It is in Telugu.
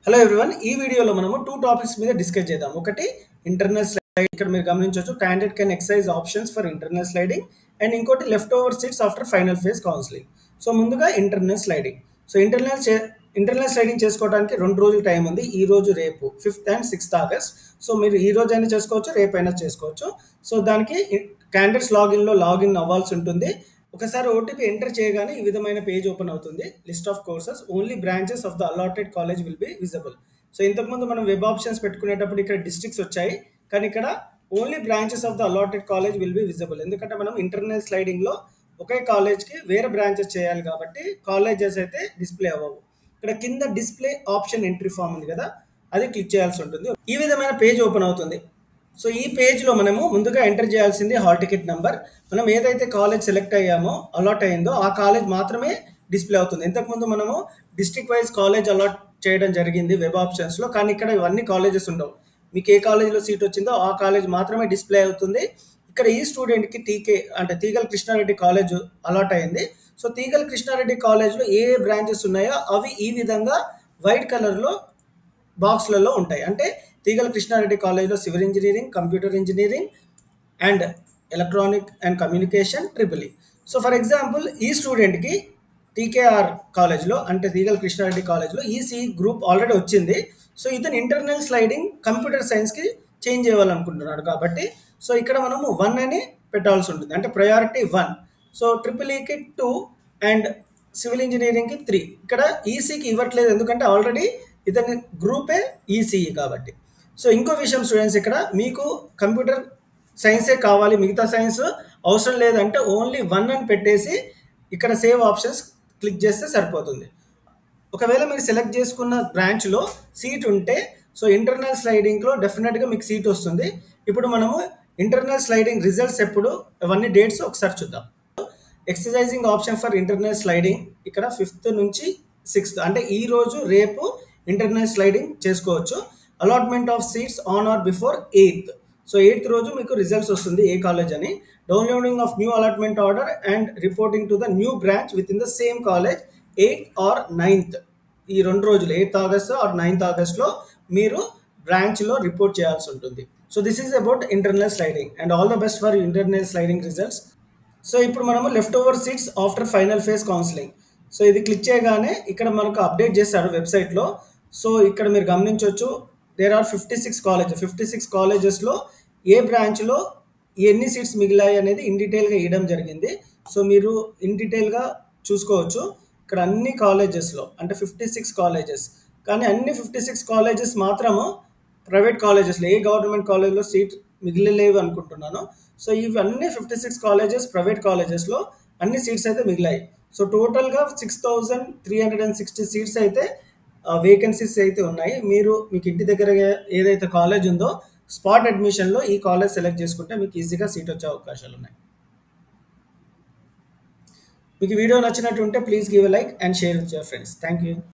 హలో ఎవ్రీవన్ ఈ వీడియోలో మనము టూ టాపిక్స్ మీద డిస్కస్ చేద్దాం ఒకటి ఇంటర్నల్ స్లైడింగ్ ఇక్కడ మీరు గమనించవచ్చు candidate can exercise options for internal sliding and ఇంకోటి left over seats after final phase counselling so ముందుగా internal sliding so internal internal sliding చేసుకోవడానికి రెండు రోజులు టైం ఉంది ఈ రోజు రేపు fifth and sixth August so మీరు ఈ రోజు అయినా చేసుకోవచ్చు రేపు అయినా చేసుకోవచ్చు సో దానికి క్యాండిడేట్స్ లాగిన్లో లాగిన్ అవ్వాల్సి ఉంటుంది ఒకసారి ఓటీపీ ఎంటర్ చేయగానే ఈ విధమైన పేజ్ ఓపెన్ అవుతుంది list of courses only branches of the allotted college will be visible so ఇంతకుముందు మనం వెబ్ ఆప్షన్స్ పెట్టుకునేటప్పుడు ఇక్కడ డిస్ట్రిక్ట్స్ వచ్చాయి కానీ ఇక్కడ only branches of the allotted college will be visible ఎందుకంటే మనం ఇంటర్నల్ స్లైడింగ్లో ఒకే కాలేజ్కి వేరే బ్రాంచెస్ చేయాలి కాబట్టి కాలేజెస్ అయితే డిస్ప్లే అవ్వవు ఇక్కడ కింద డిస్ప్లే ఆప్షన్ ఎంట్రీ ఫామ్ ఉంది కదా అది క్లిక్ చేయాల్సి ఉంటుంది ఈ విధమైన పేజ్ ఓపెన్ అవుతుంది సో ఈ పేజ్లో మనము ముందుగా ఎంటర్ చేయాల్సింది హాల్ టికెట్ నెంబర్ మనం ఏదైతే కాలేజ్ సెలెక్ట్ అయ్యామో అలాట్ అయిందో ఆ కాలేజ్ మాత్రమే డిస్ప్లే అవుతుంది ఇంతకుముందు మనము డిస్ట్రిక్ట్ వైజ్ కాలేజ్ అలాట్ చేయడం జరిగింది వెబ్ ఆప్షన్స్లో కానీ ఇక్కడ ఇవన్నీ కాలేజెస్ ఉండవు మీకు ఏ కాలేజ్లో సీట్ వచ్చిందో ఆ కాలేజ్ మాత్రమే డిస్ప్లే అవుతుంది ఇక్కడ ఈ స్టూడెంట్కి టీకే అంటే తీగల కృష్ణారెడ్డి కాలేజ్ అలాట్ అయింది సో తీగల కృష్ణారెడ్డి కాలేజ్లో ఏ ఏ బ్రాంచెస్ ఉన్నాయో అవి ఈ విధంగా వైట్ కలర్లో బాక్స్లలో ఉంటాయి అంటే తీగల కృష్ణారెడ్డి కాలేజ్లో civil engineering computer engineering and electronic and communication triple E so for example E స్టూడెంట్కి టీకేఆర్ కాలేజ్లో అంటే తీగల కృష్ణారెడ్డి కాలేజ్లో ఈసీ గ్రూప్ ఆల్రెడీ వచ్చింది సో ఇతను ఇంటర్నల్ స్లైడింగ్ కంప్యూటర్ సైన్స్కి చేంజ్ చేయాలనుకుంటున్నాడు కాబట్టి సో ఇక్కడ మనము వన్ అని పెట్టాల్సి ఉంటుంది అంటే ప్రయారిటీ వన్ సో ట్రిపుల్ ఈకి టూ అండ్ సివిల్ ఇంజనీరింగ్కి త్రీ ఇక్కడ ఈసీకి ఇవ్వట్లేదు ఎందుకంటే ఆల్రెడీ ఇతని గ్రూపే ఈసీఈ కాబట్టి సో ఇంకో విషయం స్టూడెంట్స్ ఇక్కడ మీకు కంప్యూటర్ సైన్సే కావాలి మిగతా సైన్స్ అవసరం లేదంటే ఓన్లీ వన్ అని పెట్టేసి ఇక్కడ సేవ్ ఆప్షన్స్ క్లిక్ చేస్తే సరిపోతుంది ఒకవేళ మీరు సెలెక్ట్ చేసుకున్న బ్రాంచ్లో సీట్ ఉంటే సో ఇంటర్నల్ స్లైడింగ్లో డెఫినెట్గా మీకు సీట్ వస్తుంది ఇప్పుడు మనము ఇంటర్నల్ స్లైడింగ్ రిజల్ట్స్ ఎప్పుడు అవన్నీ డేట్స్ ఒకసారి చూద్దాం exercising option for internal sliding ఇక్కడ ఫిఫ్త్ నుంచి సిక్స్త్ అంటే ఈ రోజు రేపు ఇంటర్నల్ స్లైడింగ్ చేసుకోవచ్చు allotment of seats on or before eighth so eighth రోజు మీకు రిజల్ట్స్ వస్తుంది ఏ కాలేజ్ అని downloading of new allotment order and reporting to the new branch within the same college eighth or ninth ఈ రెండు రోజులు ఎయిత్ ఆగస్ట్ ఆర్ నైన్త్ ఆగస్ట్లో మీరు బ్రాంచ్లో రిపోర్ట్ చేయాల్సి ఉంటుంది so this is about internal sliding and all the best for internal sliding results so ఇప్పుడు మనము left over seats after final phase counselling so ఇది క్లిక్ చేయగానే ఇక్కడ మనకు అప్డేట్ చేస్తారు వెబ్సైట్లో సో ఇక్కడ మీరు గమనించవచ్చు there are fifty six college fifty six కాలేజెస్లో ఏ బ్రాంచ్లో ఎన్ని సీట్స్ మిగిలాయి అనేది ఇన్ డీటెయిల్గా ఇవ్వడం జరిగింది సో మీరు ఇన్ డీటెయిల్గా చూసుకోవచ్చు ఇక్కడ అన్ని కాలేజెస్లో అంటే ఫిఫ్టీ సిక్స్ కాలేజెస్ కానీ అన్ని ఫిఫ్టీ సిక్స్ కాలేజెస్ మాత్రము ప్రైవేట్ కాలేజెస్లో ఏ గవర్నమెంట్ కాలేజ్లో సీట్ మిగిలిలేవు అనుకుంటున్నాను సో ఇవన్నీ ఫిఫ్టీ సిక్స్ కాలేజెస్ ప్రైవేట్ కాలేజెస్లో అన్ని సీట్స్ అయితే మిగిలాయి సో టోటల్గా six thousand three hundred and sixty seats అయితే వేకెన్సీస్ అయితే ఉన్నాయి మీరు మీకు ఇంటి దగ్గర ఏదైతే కాలేజ్ ఉందో స్పాట్ అడ్మిషన్లో ఈ కాలేజ్ సెలెక్ట్ చేసుకుంటే మీకు ఈజీగా సీట్ వచ్చే అవకాశాలు ఉన్నాయి మీకు వీడియో నచ్చినట్టు ఉంటే please give like and share with your friends thank you